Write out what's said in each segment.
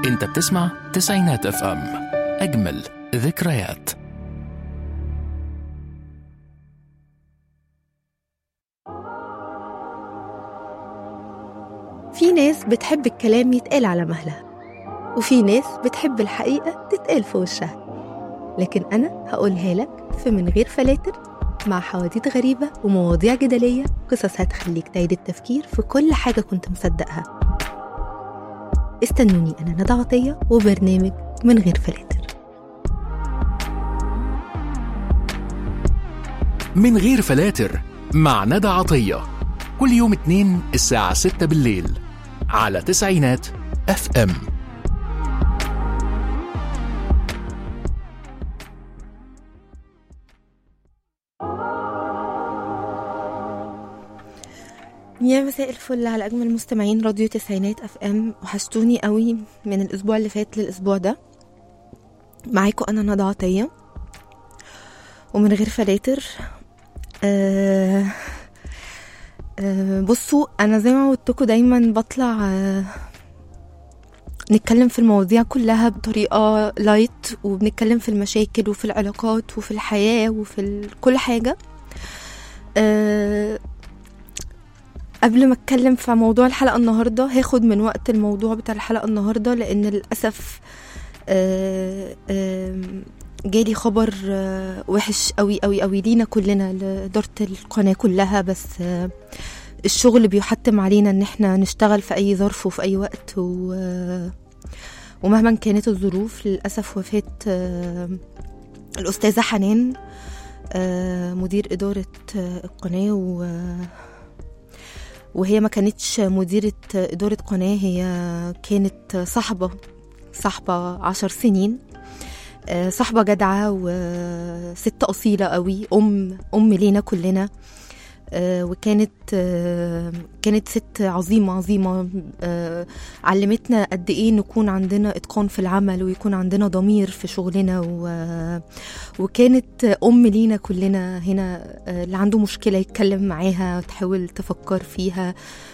انت بتسمع تسعينات اف ام اجمل ذكريات في ناس بتحب الكلام يتقال على مهلها وفي ناس بتحب الحقيقة تتقال في وشها لكن أنا هقولها لك في من غير فلاتر مع حواديت غريبة ومواضيع جدلية قصص هتخليك تعيد التفكير في كل حاجة كنت مصدقها استنوني أنا ندى عطية وبرنامج من غير فلاتر من غير فلاتر مع ندى عطية كل يوم اتنين الساعة ستة بالليل على تسعينات اف ام يا مساء الفل على اجمل مستمعين راديو تسعينات اف ام وحشتوني قوي من الاسبوع اللي فات للاسبوع ده معاكم انا ندى عطيه ومن غير فلاتر آه آه بصوا انا زي ما قلتلكوا دايما بطلع آه نتكلم في المواضيع كلها بطريقه لايت وبنتكلم في المشاكل وفي العلاقات وفي الحياه وفي ال- كل حاجه آه قبل ما اتكلم في موضوع الحلقه النهارده هاخد من وقت الموضوع بتاع الحلقه النهارده لان للاسف آه، آم، جالي خبر آه، وحش قوي قوي قوي لينا كلنا لاداره القناه كلها بس آه، الشغل بيحتم علينا ان احنا نشتغل في اي ظرف وفي اي وقت و آه، ومهما كانت الظروف للاسف وفاه آه، الاستاذه حنان آه، مدير اداره آه، القناه و آه، وهي ما كانتش مديرة إدارة قناة هي كانت صاحبة صاحبة عشر سنين آه، صاحبة جدعة وست أصيلة قوي أم أم لينا كلنا آه، وكانت آه، كانت ست عظيمة عظيمة آه، علمتنا قد إيه نكون عندنا إتقان في العمل ويكون عندنا ضمير في شغلنا و- وكانت أم لينا كلنا هنا آه، اللي عنده مشكلة يتكلم معاها تحاول تفكر فيها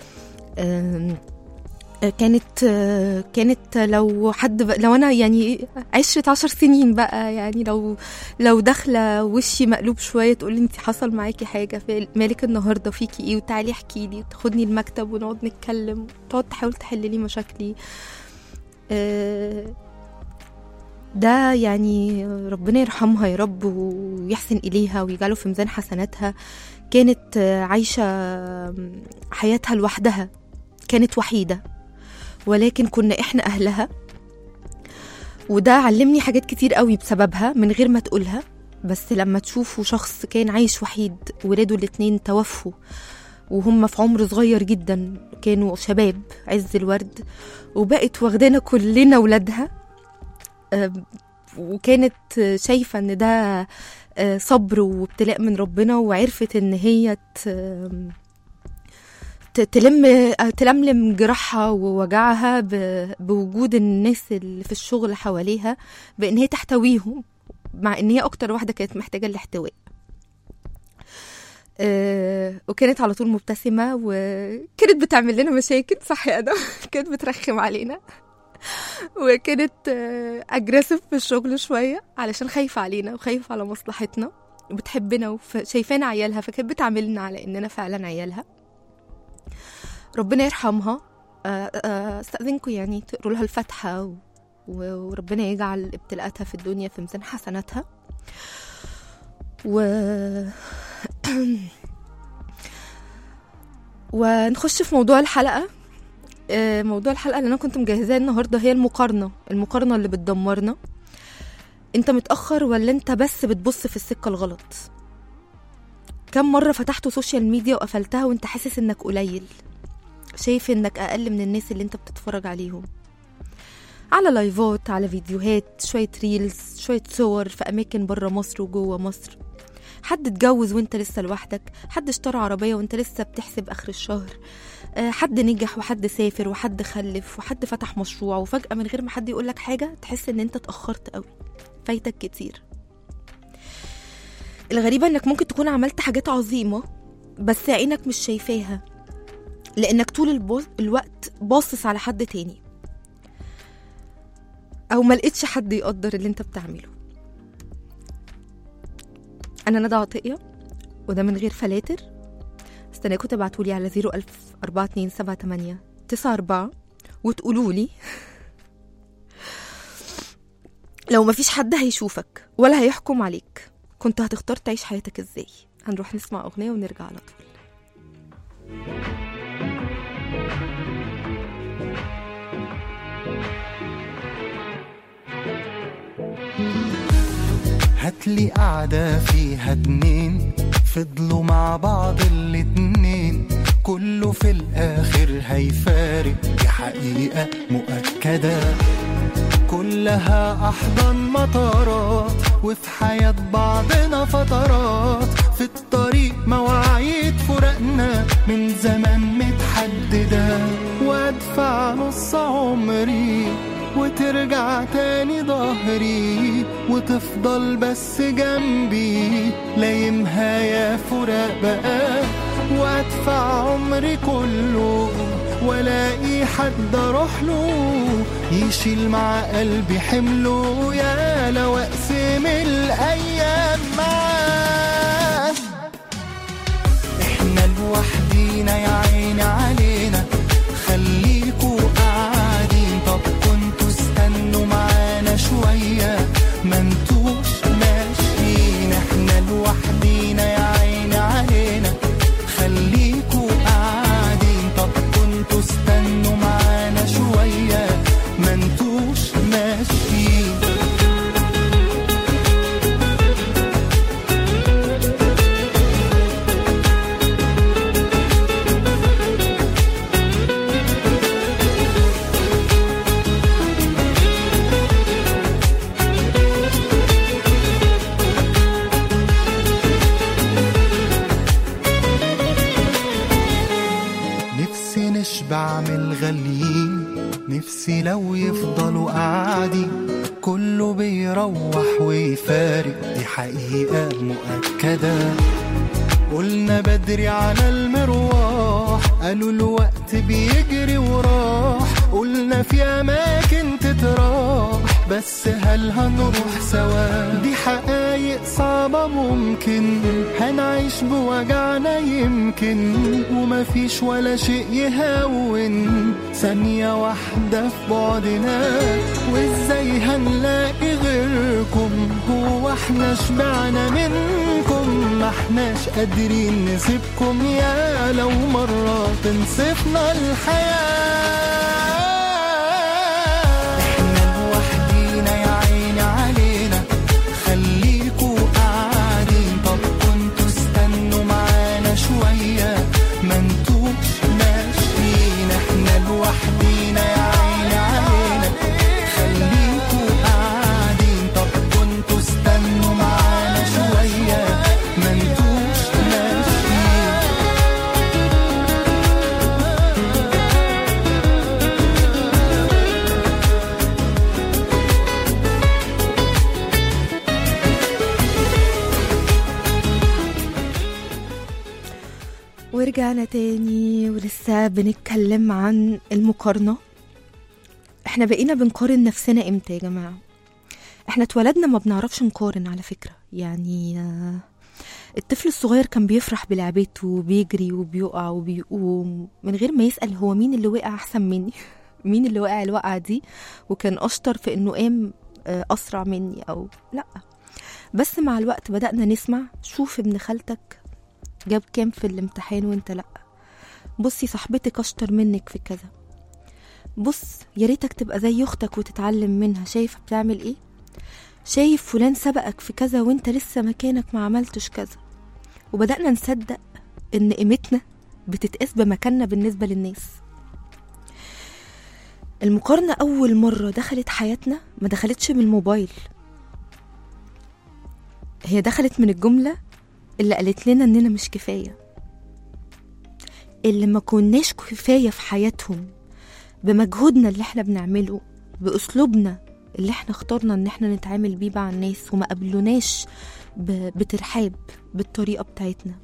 آم، آه، كانت آه، كانت لو حد ب... لو انا يعني عشرة عشر سنين بقى يعني لو لو داخله وشي مقلوب شويه تقول لي انت حصل معاكي حاجه في مالك النهارده فيكي ايه وتعالي احكي لي وتاخدني المكتب ونقعد نتكلم وتقعد تحاول تحل لي مشاكلي آه، ده يعني ربنا يرحمها يا رب ويحسن إليها ويجعله في ميزان حسناتها كانت آه، عايشة حياتها لوحدها كانت وحيدة ولكن كنا إحنا أهلها وده علمني حاجات كتير قوي بسببها من غير ما تقولها بس لما تشوفوا شخص كان عايش وحيد ولاده الاتنين توفوا وهم في عمر صغير جدا كانوا شباب عز الورد وبقت واخدانا كلنا ولادها آم، وكانت شايفة ان ده آه، صبر وابتلاء من ربنا وعرفت ان هي ت- ت- تلم آه، تلملم جراحها ووجعها ب- بوجود الناس اللي في الشغل حواليها بان هي تحتويهم مع ان هي اكتر واحدة كانت محتاجة الاحتواء آه، وكانت على طول مبتسمة وكانت بتعمل لنا مشاكل صح يا أدم كانت بترخم علينا وكانت اجريسيف في الشغل شويه علشان خايفه علينا وخايفه على مصلحتنا وبتحبنا وشايفانا عيالها فكانت بتعاملنا على اننا فعلا عيالها ربنا يرحمها آه، آه، استاذنكم يعني تقروا لها الفاتحه و- و- وربنا يجعل ابتلاءاتها في الدنيا في ميزان حسناتها و ونخش في موضوع الحلقه آه، موضوع الحلقه اللي انا كنت مجهزاه النهارده هي المقارنه المقارنه اللي بتدمرنا انت متاخر ولا انت بس بتبص في السكه الغلط كم مره فتحت سوشيال ميديا وقفلتها وانت حاسس انك قليل شايف انك اقل من الناس اللي انت بتتفرج عليهم على لايفات على فيديوهات شويه ريلز شويه صور في اماكن بره مصر وجوه مصر حد اتجوز وانت لسه لوحدك حد اشترى عربيه وانت لسه بتحسب اخر الشهر آه، حد نجح وحد سافر وحد خلف وحد فتح مشروع وفجأة من غير ما حد يقولك حاجة تحس ان انت اتأخرت قوي فايتك كتير الغريبة انك ممكن تكون عملت حاجات عظيمة بس عينك مش شايفاها لانك طول البو- الوقت باصص على حد تاني او ما لقيتش حد يقدر اللي انت بتعمله انا ندى عطيه وده من غير فلاتر استناكم تبعتولي على 01000 4278 94 وتقولوا لي لو مفيش حد هيشوفك ولا هيحكم عليك كنت هتختار تعيش حياتك ازاي هنروح نسمع اغنيه ونرجع على طول هاتلي قعدة فيها اتنين فضلوا مع بعض الاتنين كله في الآخر هيفارق دي حقيقة مؤكدة كلها أحضان مطارات وفي حياة بعضنا فترات في الطريق مواعيد فرقنا من زمان متحددة وأدفع نص عمري وترجع تاني ظهري وتفضل بس جنبي لايمها يا فراق بقى وادفع عمري كله والاقي حد اروح له يشيل مع قلبي حمله يا لو اقسم الايام معاه احنا لوحدينا يا عيني علينا خليكوا قاعدين طب كنتوا استنوا معانا شوية ما انتوش ماشيين احنا لوحدينا يا عيني علينا خليكوا قاعدين طب كنتوا استنوا معانا شوية ما انتوش ماشيين نفسي نشبع من الغاليين نفسي لو يفضلوا قاعدين كله بيروح ويفارق دي حقيقة مؤكدة قلنا بدري على المروح قالوا الوقت بيجري وراح قلنا في أماكن تتراح بس هل هنروح سوا دي حقايق صعبة ممكن هنعيش بوجعنا يمكن ومفيش ولا شيء يهون ثانية واحدة في بعدنا وازاي هنلاقي غيركم هو احنا شبعنا منكم ما احناش قادرين نسيبكم يا لو مرة تنصفنا الحياة احنا لوحدينا يا عيني علينا خليكوا قاعدين طب كنتوا استنوا معانا شوية ما انتوش ماشيين احنا لوحدينا يا عيني علينا خليكوا قاعدين طب كنتوا استنوا معانا شوية ما انتوش ماشيين ورجعنا تاني ولسه بنتكلم عن المقارنة احنا بقينا بنقارن نفسنا امتى يا جماعة احنا اتولدنا ما بنعرفش نقارن على فكرة يعني آه، الطفل الصغير كان بيفرح بلعبته وبيجري وبيقع وبيقوم من غير ما يسأل هو مين اللي وقع أحسن مني مين اللي وقع الوقعة دي وكان أشطر في إنه قام آه، أسرع مني أو لأ بس مع الوقت بدأنا نسمع شوف ابن خالتك جاب كام في الامتحان وانت لأ بصي صاحبتك أشطر منك في كذا بص يا ريتك تبقى زي أختك وتتعلم منها شايف بتعمل إيه شايف فلان سبقك في كذا وانت لسه مكانك ما عملتش كذا وبدأنا نصدق إن قيمتنا بتتقاس بمكاننا بالنسبة للناس المقارنة أول مرة دخلت حياتنا ما دخلتش من الموبايل هي دخلت من الجملة اللي قالت لنا إننا مش كفاية اللي ما كناش كفاية في حياتهم بمجهودنا اللي احنا بنعمله بأسلوبنا اللي احنا اخترنا ان احنا نتعامل بيه مع الناس وما قبلوناش ب- بترحاب بالطريقة بتاعتنا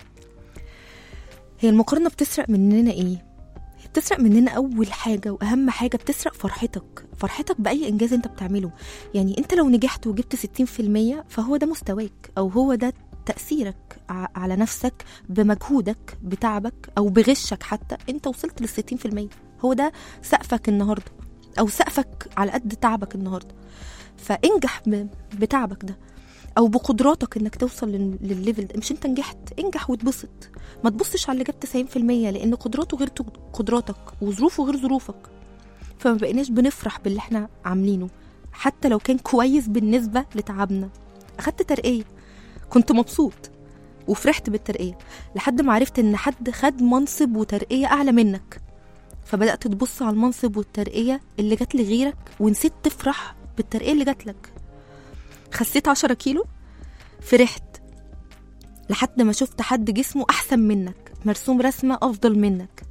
هي المقارنة بتسرق مننا ايه؟ هي بتسرق مننا أول حاجة وأهم حاجة بتسرق فرحتك فرحتك باي انجاز انت بتعمله يعني انت لو نجحت وجبت 60% فهو ده مستواك او هو ده تاثيرك ع- على نفسك بمجهودك بتعبك او بغشك حتى انت وصلت لل 60% هو ده سقفك النهارده او سقفك على قد تعبك النهارده فانجح ب- بتعبك ده او بقدراتك انك توصل لل- للليفل ده مش انت نجحت انجح واتبسط ما تبصش على اللي جاب 90% لان قدراته غير تو- قدراتك وظروفه غير ظروفك فما بقيناش بنفرح باللي احنا عاملينه حتى لو كان كويس بالنسبه لتعبنا اخدت ترقيه كنت مبسوط وفرحت بالترقيه لحد ما عرفت ان حد خد منصب وترقيه اعلى منك فبدات تبص على المنصب والترقيه اللي جات لغيرك ونسيت تفرح بالترقيه اللي جات لك خسيت 10 كيلو فرحت لحد ما شفت حد جسمه احسن منك مرسوم رسمه افضل منك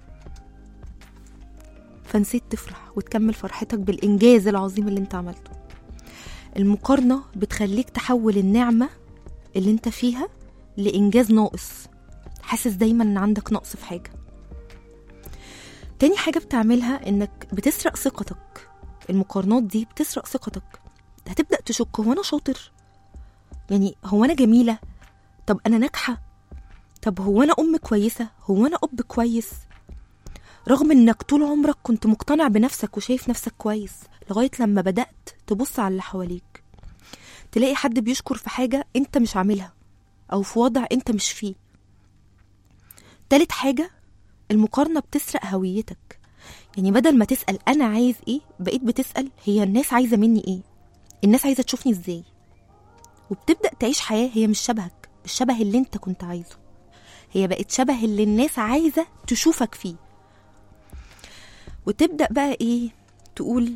فنسيت تفرح وتكمل فرحتك بالانجاز العظيم اللي انت عملته المقارنه بتخليك تحول النعمه اللي انت فيها لانجاز ناقص حاسس دايما ان عندك نقص في حاجه تاني حاجه بتعملها انك بتسرق ثقتك المقارنات دي بتسرق ثقتك هتبدا تشك هو انا شاطر يعني هو انا جميله طب انا ناجحه طب هو انا ام كويسه هو انا اب كويس رغم انك طول عمرك كنت مقتنع بنفسك وشايف نفسك كويس لغايه لما بدات تبص على اللي حواليك تلاقي حد بيشكر في حاجه انت مش عاملها او في وضع انت مش فيه تالت حاجه المقارنه بتسرق هويتك يعني بدل ما تسال انا عايز ايه بقيت بتسال هي الناس عايزه مني ايه الناس عايزه تشوفني ازاي وبتبدا تعيش حياه هي مش شبهك مش شبه اللي انت كنت عايزه هي بقت شبه اللي الناس عايزه تشوفك فيه وتبدا بقى ايه تقول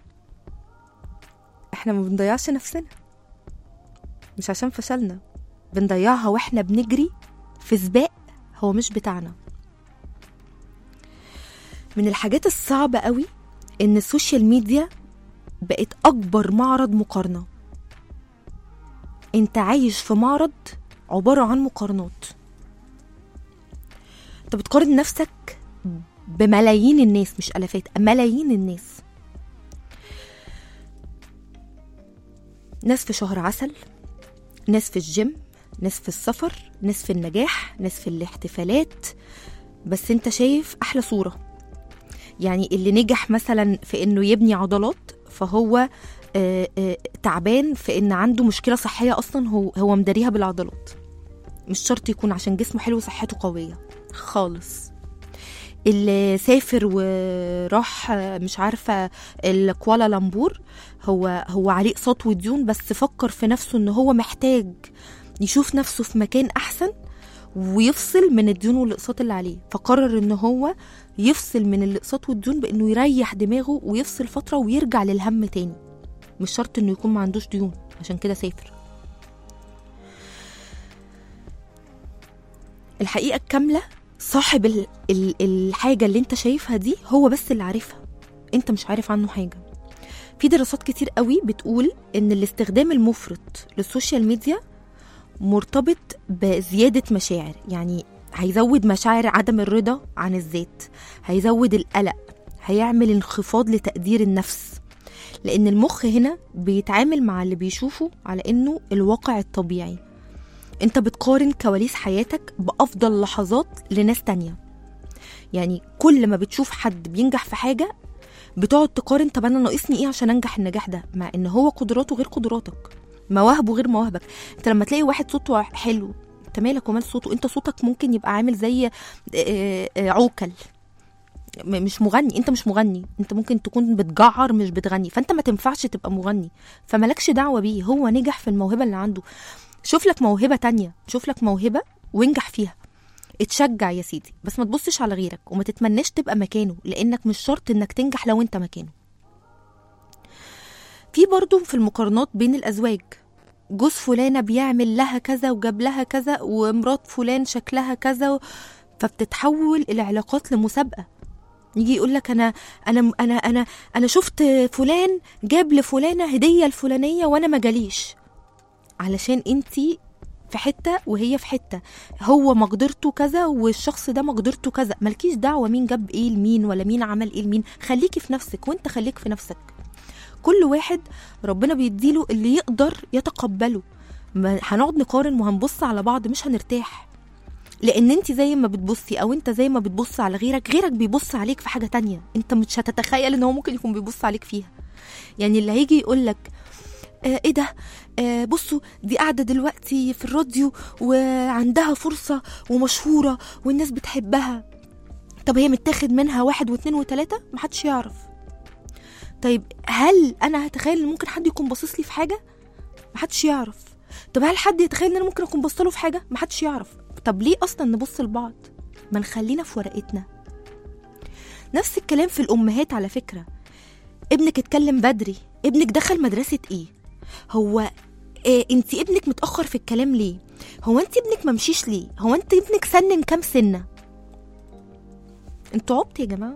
احنا ما بنضيعش نفسنا مش عشان فشلنا بنضيعها واحنا بنجري في سباق هو مش بتاعنا من الحاجات الصعبة قوي ان السوشيال ميديا بقت اكبر معرض مقارنة انت عايش في معرض عبارة عن مقارنات انت بتقارن نفسك بملايين الناس مش الافات ملايين الناس ناس في شهر عسل ناس في الجيم ناس في السفر ناس في النجاح ناس في الاحتفالات بس انت شايف احلى صوره يعني اللي نجح مثلا في انه يبني عضلات فهو آه، آه، تعبان في ان عنده مشكله صحيه اصلا هو هو مداريها بالعضلات مش شرط يكون عشان جسمه حلو وصحته قويه خالص اللي سافر وراح آه، مش عارفه الكوالالمبور هو هو عليه اقساط وديون بس فكر في نفسه ان هو محتاج يشوف نفسه في مكان احسن ويفصل من الديون والاقساط اللي عليه فقرر ان هو يفصل من الاقساط والديون بانه يريح دماغه ويفصل فتره ويرجع للهم تاني مش شرط انه يكون ما عندوش ديون عشان كده سافر الحقيقه الكامله صاحب ال ال الحاجه اللي انت شايفها دي هو بس اللي عارفها انت مش عارف عنه حاجه في دراسات كتير قوي بتقول ان الاستخدام المفرط للسوشيال ميديا مرتبط بزيادة مشاعر يعني هيزود مشاعر عدم الرضا عن الذات هيزود القلق هيعمل انخفاض لتقدير النفس لأن المخ هنا بيتعامل مع اللي بيشوفه على إنه الواقع الطبيعي انت بتقارن كواليس حياتك بأفضل لحظات لناس تانية يعني كل ما بتشوف حد بينجح في حاجة بتقعد تقارن طب انا ناقصني ايه عشان انجح النجاح ده مع ان هو قدراته غير قدراتك مواهبه غير مواهبك انت لما تلاقي واحد صوته حلو انت مالك ومال صوته انت صوتك ممكن يبقى عامل زي آه، آه، عوكل م- مش مغني انت مش مغني انت ممكن تكون بتجعر مش بتغني فانت ما تنفعش تبقى مغني فمالكش دعوه بيه هو نجح في الموهبه اللي عنده شوف لك موهبه تانية شوف لك موهبه وانجح فيها اتشجع يا سيدي بس ما تبصش على غيرك وما تتمناش تبقى مكانه لانك مش شرط انك تنجح لو انت مكانه في برضو في المقارنات بين الازواج جوز فلانه بيعمل لها كذا وجاب لها كذا ومرات فلان شكلها كذا فبتتحول العلاقات لمسابقه يجي يقول لك انا انا انا انا انا شفت فلان جاب لفلانه هديه الفلانيه وانا ما جاليش علشان انتي في حته وهي في حته هو مقدرته كذا والشخص ده مقدرته كذا مالكيش دعوه مين جاب ايه لمين ولا مين عمل ايه لمين خليكي في نفسك وانت خليك في نفسك كل واحد ربنا بيديله اللي يقدر يتقبله ما هنقعد نقارن وهنبص على بعض مش هنرتاح لان انت زي ما بتبصي او انت زي ما بتبص على غيرك غيرك بيبص عليك في حاجه تانية انت مش هتتخيل ان هو ممكن يكون بيبص عليك فيها يعني اللي هيجي يقول لك آه ايه ده آه بصوا دي قاعده دلوقتي في الراديو وعندها فرصه ومشهوره والناس بتحبها طب هي متاخد منها واحد واثنين وثلاثه محدش يعرف طيب هل انا هتخيل ان ممكن حد يكون باصص لي في حاجه محدش يعرف طب هل حد يتخيل ان انا ممكن اكون باصه له في حاجه محدش يعرف طب ليه اصلا نبص لبعض ما نخلينا في ورقتنا نفس الكلام في الامهات على فكره ابنك اتكلم بدري ابنك دخل مدرسه ايه هو إيه انت ابنك متاخر في الكلام ليه هو انت ابنك ممشيش ليه هو انت ابنك سنن كام سنه انتوا عبط يا جماعه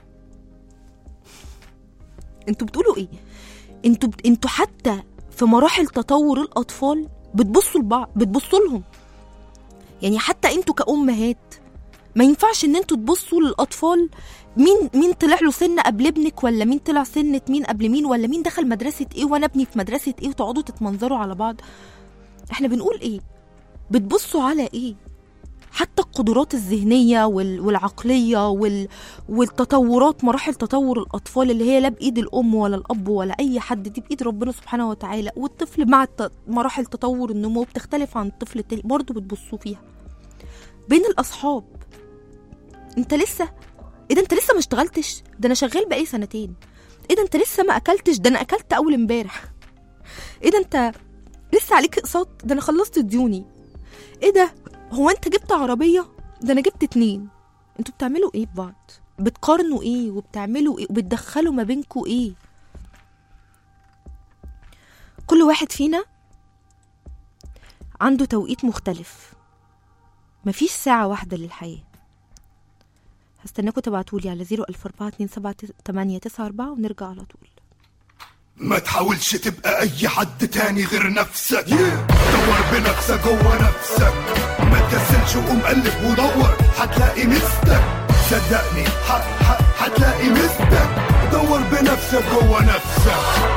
انتوا بتقولوا ايه انتوا بت... انتوا حتى في مراحل تطور الاطفال بتبصوا لبعض بتبصوا لهم يعني حتى انتوا كأمهات ما ينفعش ان انتوا تبصوا للاطفال مين مين طلع له سن قبل ابنك ولا مين طلع سنة مين قبل مين ولا مين دخل مدرسة ايه وانا ابني في مدرسة ايه وتقعدوا تتمنظروا على بعض احنا بنقول ايه بتبصوا على ايه حتى القدرات الذهنية وال- والعقلية وال... والتطورات مراحل تطور الأطفال اللي هي لا بإيد الأم ولا الأب ولا أي حد دي بإيد ربنا سبحانه وتعالى والطفل مع الت... مراحل تطور النمو بتختلف عن الطفل التاني برضه بتبصوا فيها بين الأصحاب أنت لسه إيه ده أنت لسه ما اشتغلتش ده أنا شغال بقالي سنتين إيه ده أنت لسه ما أكلتش ده أنا أكلت أول امبارح إيه ده أنت لسه عليك أقساط ده أنا خلصت ديوني إيه ده هو انت جبت عربية ده انا جبت اتنين انتوا بتعملوا ايه ببعض بتقارنوا ايه وبتعملوا ايه وبتدخلوا ما بينكوا ايه كل واحد فينا عنده توقيت مختلف مفيش ساعة واحدة للحياة هستناكوا تبعتولي على 004278994 ونرجع على طول ما تحاولش تبقى اي حد تاني غير نفسك دور بنفسك جوه نفسك ما تكسلش وقوم قلب ودور هتلاقي مستك صدقني ح- ح- هتلاقي مستك دور بنفسك جوه نفسك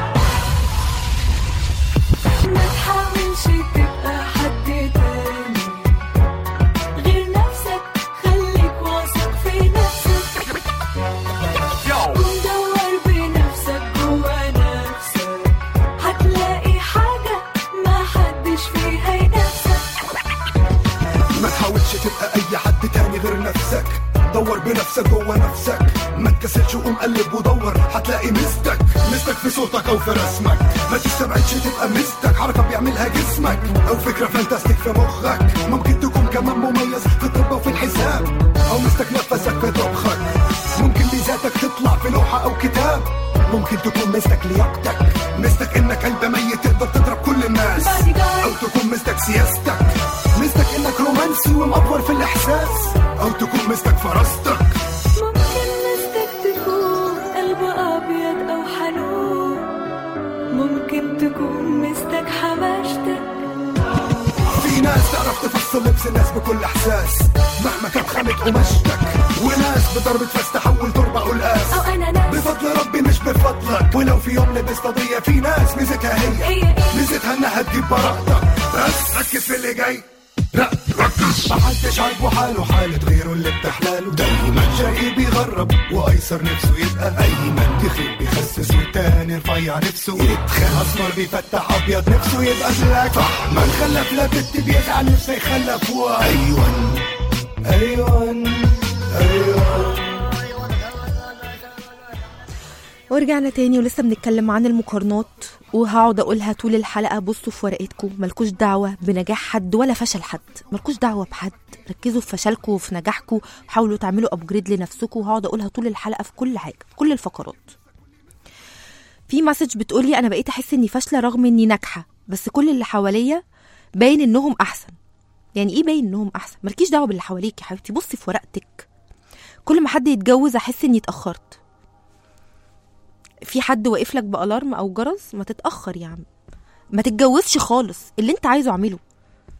ما تحاولش تبقى حد تاني غير نفسك خليك واثق في نفسك كن دور بنفسك جوا نفسك هتلاقي حاجة ما حدش فيها ينافسك ما تحاولش تبقى اي حد تاني غير نفسك دور بنفسك جوه نفسك ما تكسلش وقوم قلب ودور هتلاقي مستك مستك في صوتك او في رسمك ما تستبعدش تبقى مستك حركه بيعملها جسمك او فكره فانتاستيك في مخك ممكن تكون كمان مميز في الطب وفي الحساب او مستك نفسك في طبخك ممكن ميزاتك تطلع في لوحه او كتاب ممكن تكون مستك لياقتك مستك انك انت ميت تقدر تضرب كل الناس او تكون مستك سياستك مستك انك رومانسي ومأفور في الاحساس او تكون مستك فراستك ممكن مستك تكون قلب أبيض أو حنون ممكن تكون مستك حماشتك في ناس تعرف تفصل لبس الناس بكل احساس مهما كانت خامة قماشتك وناس بضربة فاس تحول تربة قلقاس أو أنا ناس بفضل ربي مش بفضلك ولو في يوم لبست قضية في ناس ميزتها هي هي إيه؟ ميزتها انها تجيب براءتك بس ركز في اللي جاي لا ركز محدش عاجبه حاله حالة غيره اللي بتحلاله دايما شقي بيغرب وايسر نفسه يبقى ايمن تخيب بيخسس والتاني رفيع نفسه يتخن اسمر بيفتح ابيض نفسه يبقى بلاك صح من خلف لا بنت بيزعل نفسه يخلف واحد ايوان ايوان ايوان ورجعنا تاني ولسه بنتكلم عن المقارنات وهقعد اقولها طول الحلقه بصوا في ورقتكم ملكوش دعوه بنجاح حد ولا فشل حد ملكوش دعوه بحد ركزوا في فشلكم وفي نجاحكم حاولوا تعملوا ابجريد لنفسكم وهقعد اقولها طول الحلقه في كل حاجه في كل الفقرات في مسج بتقولي انا بقيت احس اني فاشله رغم اني ناجحه بس كل اللي حواليا باين انهم احسن يعني ايه باين انهم احسن مالكيش دعوه باللي حواليك يا حبيبتي بصي في ورقتك كل ما حد يتجوز احس اني اتاخرت في حد واقف لك بالارم او جرس ما تتاخر يا عم ما تتجوزش خالص اللي انت عايزه اعمله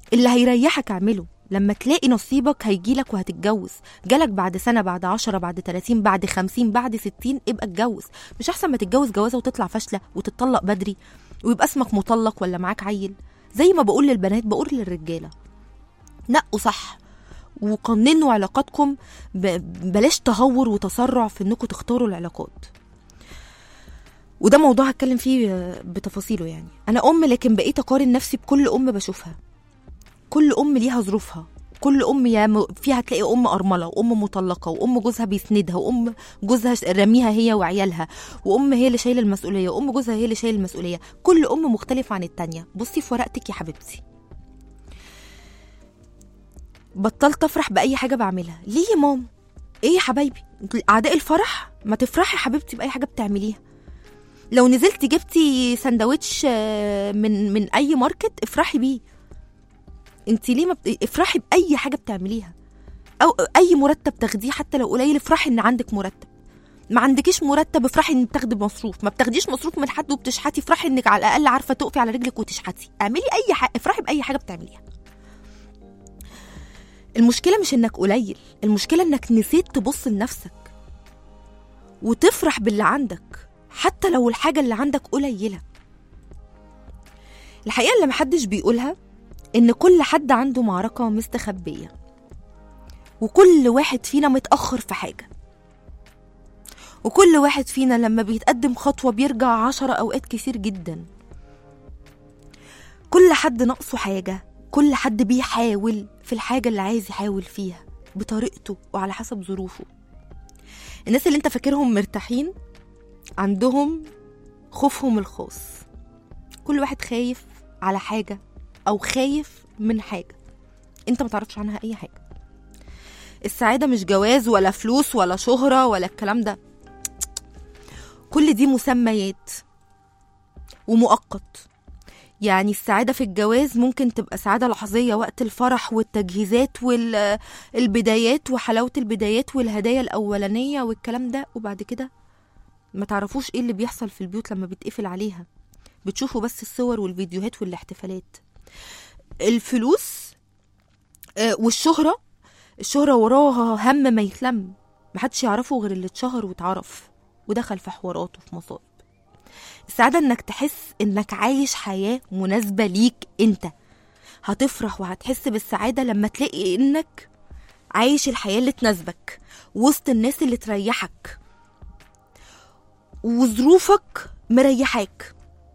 اللي هيريحك اعمله لما تلاقي نصيبك هيجيلك وهتتجوز جالك بعد سنة بعد عشرة بعد تلاتين بعد خمسين بعد ستين ابقى اتجوز مش أحسن ما تتجوز جوازة وتطلع فاشلة وتتطلق بدري ويبقى اسمك مطلق ولا معاك عيل زي ما بقول للبنات بقول للرجالة نقوا صح وقننوا علاقاتكم ب- بلاش تهور وتسرع في انكم تختاروا العلاقات وده موضوع هتكلم فيه آه، بتفاصيله يعني انا ام لكن بقيت اقارن نفسي بكل ام بشوفها كل ام ليها ظروفها كل ام يا م- فيها تلاقي ام ارمله وام مطلقه وام جوزها بيسندها وام جوزها ش- راميها هي وعيالها وام هي اللي شايله المسؤوليه وام جوزها هي اللي شايل المسؤوليه كل ام مختلفه عن التانية بصي في ورقتك يا حبيبتي بطلت افرح باي حاجه بعملها ليه يا ماما ايه يا حبايبي اعداء الفرح ما تفرحي يا حبيبتي باي حاجه بتعمليها لو نزلتي جبتي سندوتش آه، من من اي ماركت افرحي بيه انت ليه ما بت... افرحي باي حاجه بتعمليها او اي مرتب تاخديه حتى لو قليل افرحي ان عندك مرتب ما عندكيش مرتب افرحي انك بتاخدي مصروف ما بتاخديش مصروف من حد وبتشحتي افرحي انك على الاقل عارفه تقفي على رجلك وتشحتي اعملي اي حاجه افرحي باي حاجه بتعمليها المشكله مش انك قليل المشكله انك نسيت تبص لنفسك وتفرح باللي عندك حتى لو الحاجه اللي عندك قليله الحقيقه اللي محدش بيقولها ان كل حد عنده معركه مستخبيه وكل واحد فينا متاخر في حاجه وكل واحد فينا لما بيتقدم خطوه بيرجع عشرة اوقات كتير جدا كل حد ناقصه حاجه كل حد بيحاول في الحاجه اللي عايز يحاول فيها بطريقته وعلى حسب ظروفه الناس اللي انت فاكرهم مرتاحين عندهم خوفهم الخاص كل واحد خايف على حاجه او خايف من حاجه انت ما تعرفش عنها اي حاجه السعاده مش جواز ولا فلوس ولا شهره ولا الكلام ده كل دي مسميات ومؤقت يعني السعادة في الجواز ممكن تبقى سعادة لحظية وقت الفرح والتجهيزات والبدايات وحلاوة البدايات والهدايا الأولانية والكلام ده وبعد كده ما تعرفوش ايه اللي بيحصل في البيوت لما بيتقفل عليها بتشوفوا بس الصور والفيديوهات والاحتفالات الفلوس آه، والشهرة الشهرة وراها هم ما يتلم محدش يعرفه غير اللي اتشهر واتعرف ودخل في حوارات وفي مصائب السعادة انك تحس انك عايش حياة مناسبة ليك انت هتفرح وهتحس بالسعادة لما تلاقي انك عايش الحياة اللي تناسبك وسط الناس اللي تريحك وظروفك مريحاك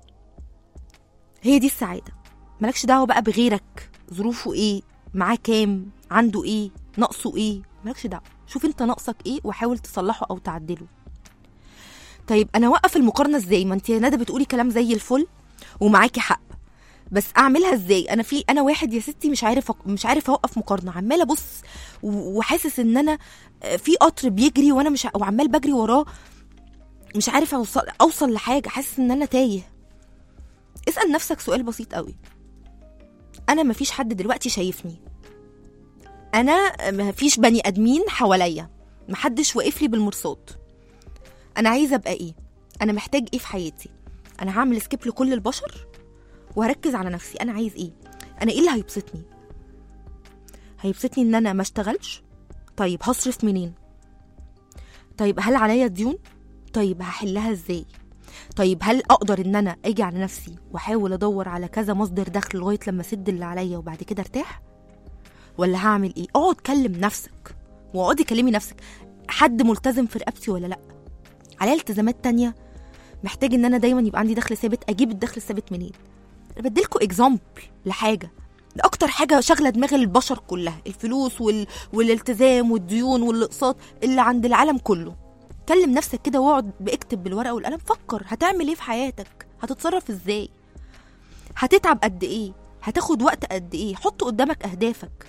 هي دي السعادة مالكش دعوة بقى بغيرك ظروفه ايه معاه كام عنده ايه ناقصه ايه مالكش دعوة شوف انت ناقصك ايه وحاول تصلحه او تعدله طيب انا اوقف المقارنه ازاي ما انت يا ندى بتقولي كلام زي الفل ومعاكي حق بس اعملها ازاي انا في انا واحد يا ستي مش عارف أق- مش عارف اوقف مقارنه عماله ابص و- وحاسس ان انا آه، في قطر بيجري وانا مش ع- وعمال بجري وراه مش عارف اوصل اوصل لحاجه حاسس ان انا تايه اسال نفسك سؤال بسيط قوي انا مفيش حد دلوقتي شايفني انا مفيش بني ادمين حواليا محدش واقف لي بالمرصاد انا عايزه ابقى ايه انا محتاج ايه في حياتي انا هعمل سكيب لكل البشر وهركز على نفسي انا عايز ايه انا ايه اللي هيبسطني هيبسطني ان انا ما اشتغلش طيب هصرف منين طيب هل عليا ديون طيب هحلها ازاي طيب هل اقدر ان انا اجي على نفسي واحاول ادور على كذا مصدر دخل لغايه لما اسد اللي عليا وبعد كده ارتاح ولا هعمل ايه اقعد كلم نفسك واقعدي كلمي نفسك حد ملتزم في رقبتي ولا لا عليا التزامات تانية محتاج ان انا دايما يبقى عندي دخل ثابت اجيب الدخل الثابت منين انا بديلكوا اكزامبل لحاجه ده اكتر حاجه شاغله دماغ البشر كلها الفلوس وال... والالتزام والديون والاقساط اللي عند العالم كله كلم نفسك كده واقعد باكتب بالورقه والقلم فكر هتعمل ايه في حياتك هتتصرف ازاي هتتعب قد ايه هتاخد وقت قد ايه حط قدامك اهدافك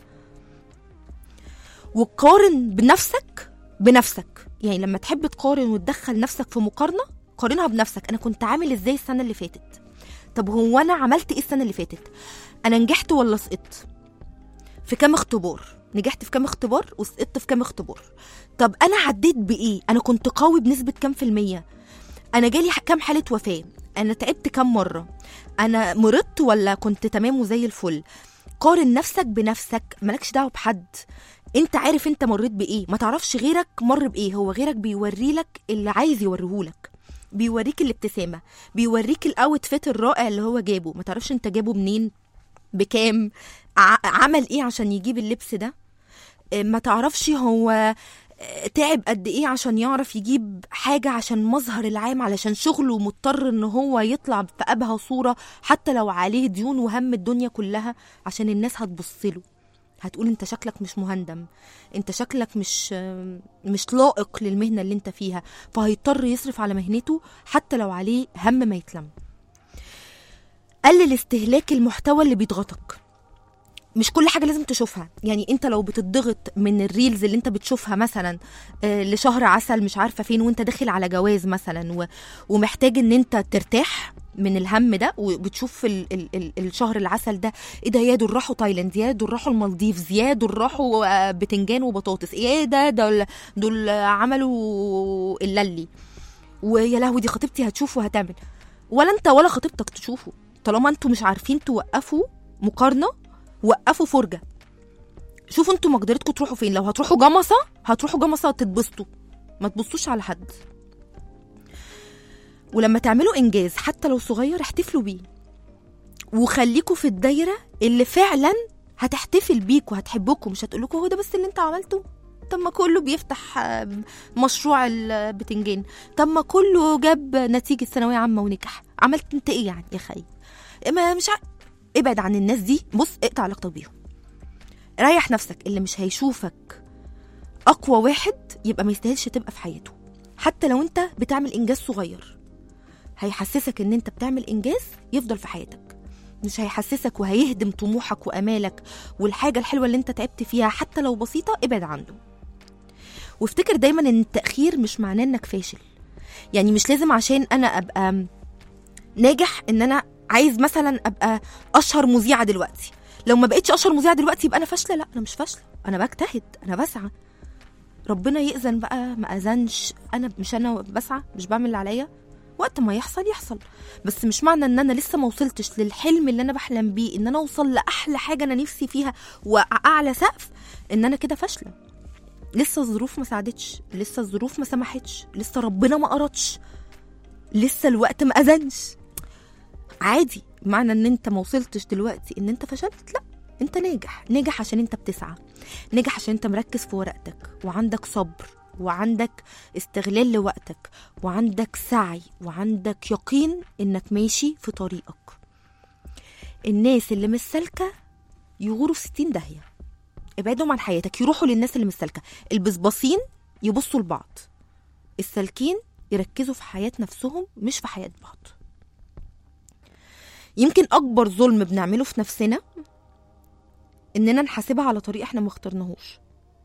وقارن بنفسك بنفسك يعني لما تحب تقارن وتدخل نفسك في مقارنه قارنها بنفسك انا كنت عامل ازاي السنه اللي فاتت طب هو انا عملت ايه السنه اللي فاتت انا نجحت ولا سقطت في كام اختبار نجحت في كام اختبار وسقطت في كام اختبار طب انا عديت بايه انا كنت قوي بنسبه كام في الميه انا جالي ح- كام حاله وفاه انا تعبت كام مره انا مرضت ولا كنت تمام وزي الفل قارن نفسك بنفسك مالكش دعوه بحد انت عارف انت مريت بايه ما تعرفش غيرك مر بايه هو غيرك بيوري لك اللي عايز يوريهولك بيوريك الابتسامه بيوريك الاوتفيت الرائع اللي هو جابه ما تعرفش انت جابه منين بكام ع- عمل ايه عشان يجيب اللبس ده اه، ما تعرفش هو اه، تعب قد ايه عشان يعرف يجيب حاجة عشان مظهر العام علشان شغله مضطر ان هو يطلع في ابهى صورة حتى لو عليه ديون وهم الدنيا كلها عشان الناس هتبصله هتقول انت شكلك مش مهندم انت شكلك مش مش لائق للمهنة اللي انت فيها فهيضطر يصرف على مهنته حتى لو عليه هم ما يتلم قلل استهلاك المحتوى اللي بيضغطك مش كل حاجه لازم تشوفها يعني انت لو بتضغط من الريلز اللي انت بتشوفها مثلا آه، لشهر عسل مش عارفه فين وانت داخل على جواز مثلا و... ومحتاج ان انت ترتاح من الهم ده وبتشوف ال... ال... ال... الشهر العسل ده ايه ده يا دول راحوا تايلاند يا دول راحوا المالديفز يا دول راحوا آه، بتنجان وبطاطس ايه ده دول دول عملوا الللي ويا لهوي دي خطيبتي هتشوف وهتعمل ولا انت ولا خطيبتك تشوفوا طالما انتوا مش عارفين توقفوا مقارنه وقفوا فرجه شوفوا انتوا مقدرتكم تروحوا فين لو هتروحوا جمصه هتروحوا جمصه تتبسطوا ما تبصوش على حد ولما تعملوا انجاز حتى لو صغير احتفلوا بيه وخليكوا في الدايره اللي فعلا هتحتفل بيكوا هتحبكوا مش هتقولكوا هو ده بس اللي انت عملته طب ما كله بيفتح آه، مشروع البتنجان طب ما كله جاب نتيجه ثانويه عامه ونجح عملت انت ايه يعني يا خي ما مش ع... ابعد عن الناس دي بص اقطع علاقتك بيهم ريح نفسك اللي مش هيشوفك اقوى واحد يبقى ما يستاهلش تبقى في حياته حتى لو انت بتعمل انجاز صغير هيحسسك ان انت بتعمل انجاز يفضل في حياتك مش هيحسسك وهيهدم طموحك وامالك والحاجه الحلوه اللي انت تعبت فيها حتى لو بسيطه ابعد عنه وافتكر دايما ان التاخير مش معناه انك فاشل يعني مش لازم عشان انا ابقى ناجح ان انا عايز مثلا ابقى اشهر مذيعه دلوقتي لو ما بقتش اشهر مذيعه دلوقتي يبقى انا فاشله لا انا مش فاشله انا بجتهد انا بسعى ربنا يأذن بقى ما أذنش أنا مش أنا بسعى مش بعمل اللي عليا وقت ما يحصل يحصل بس مش معنى ان انا لسه ما وصلتش للحلم اللي انا بحلم بيه ان انا اوصل لاحلى حاجه انا نفسي فيها واعلى سقف ان انا كده فاشله لسه الظروف ما ساعدتش لسه الظروف ما سمحتش لسه ربنا ما قرطش لسه الوقت ما اذنش عادي معنى ان انت ما وصلتش دلوقتي ان انت فشلت لا انت ناجح ناجح عشان انت بتسعى ناجح عشان انت مركز في ورقتك وعندك صبر وعندك استغلال لوقتك وعندك سعي وعندك يقين انك ماشي في طريقك الناس اللي مش سالكه يغوروا في ستين داهيه ابعدهم عن حياتك يروحوا للناس اللي مش سالكه البصباصين يبصوا لبعض السالكين يركزوا في حياة نفسهم مش في حياة بعض يمكن أكبر ظلم بنعمله في نفسنا إننا نحاسبها على طريق إحنا ما اخترناهوش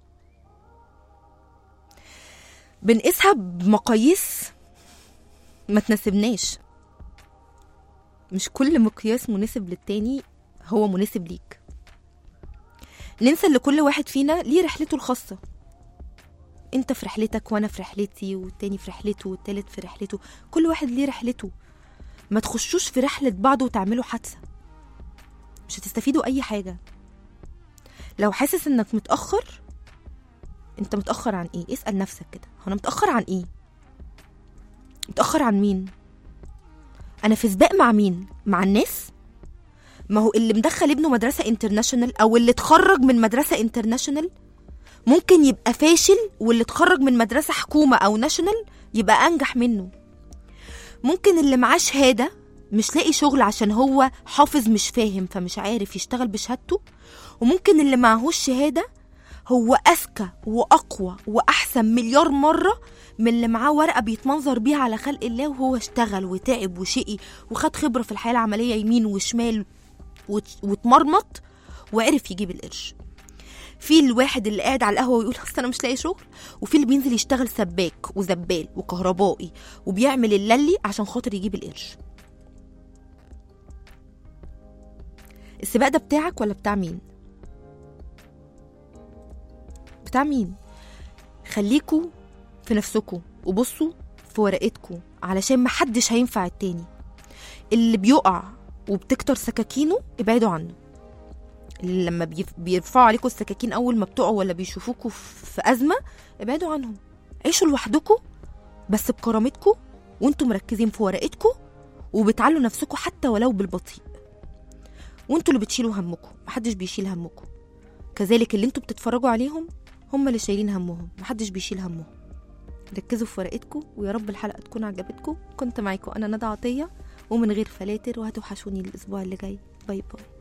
بنقيسها بمقاييس ما تناسبناش مش كل مقياس مناسب للتاني هو مناسب ليك ننسى ان كل واحد فينا ليه رحلته الخاصه انت في رحلتك وانا في رحلتي والتاني في رحلته والتالت في رحلته كل واحد ليه رحلته ما تخشوش في رحلة بعض وتعملوا حادثة مش هتستفيدوا أي حاجة لو حاسس إنك متأخر أنت متأخر عن إيه؟ اسأل نفسك كده هو أنا متأخر عن إيه؟ متأخر عن مين؟ أنا في سباق مع مين؟ مع الناس؟ ما هو اللي مدخل ابنه مدرسة انترناشونال أو اللي اتخرج من مدرسة انترناشونال ممكن يبقى فاشل واللي اتخرج من مدرسة حكومة أو ناشونال يبقى أنجح منه ممكن اللي معاه شهادة مش لاقي شغل عشان هو حافظ مش فاهم فمش عارف يشتغل بشهادته وممكن اللي معهوش شهادة هو أذكى وأقوى وأحسن مليار مرة من اللي معاه ورقة بيتمنظر بيها على خلق الله وهو اشتغل وتعب وشقي وخد خبرة في الحياة العملية يمين وشمال وت- واتمرمط وعرف يجيب القرش في الواحد اللي قاعد على القهوه ويقول اصل انا مش لاقي شغل وفي اللي بينزل يشتغل سباك وزبال وكهربائي وبيعمل الللي عشان خاطر يجيب القرش السباق ده بتاعك ولا بتاع مين بتاع مين خليكوا في نفسكوا وبصوا في ورقتكوا علشان محدش هينفع التاني اللي بيقع وبتكتر سكاكينه ابعدوا عنه اللي لما بيف- بيرفعوا عليكم السكاكين اول ما بتقعوا ولا بيشوفوكوا في ازمه ابعدوا عنهم عيشوا لوحدكم بس بكرامتكم وانتوا مركزين في ورقتكم وبتعلوا نفسكم حتى ولو بالبطيء وانتوا اللي بتشيلوا همكم محدش بيشيل همكم كذلك اللي انتوا بتتفرجوا عليهم هم اللي شايلين همهم محدش بيشيل همهم ركزوا في ورقتكم ويا رب الحلقه تكون عجبتكم كنت معاكم انا ندى عطيه ومن غير فلاتر وهتوحشوني الاسبوع اللي جاي باي باي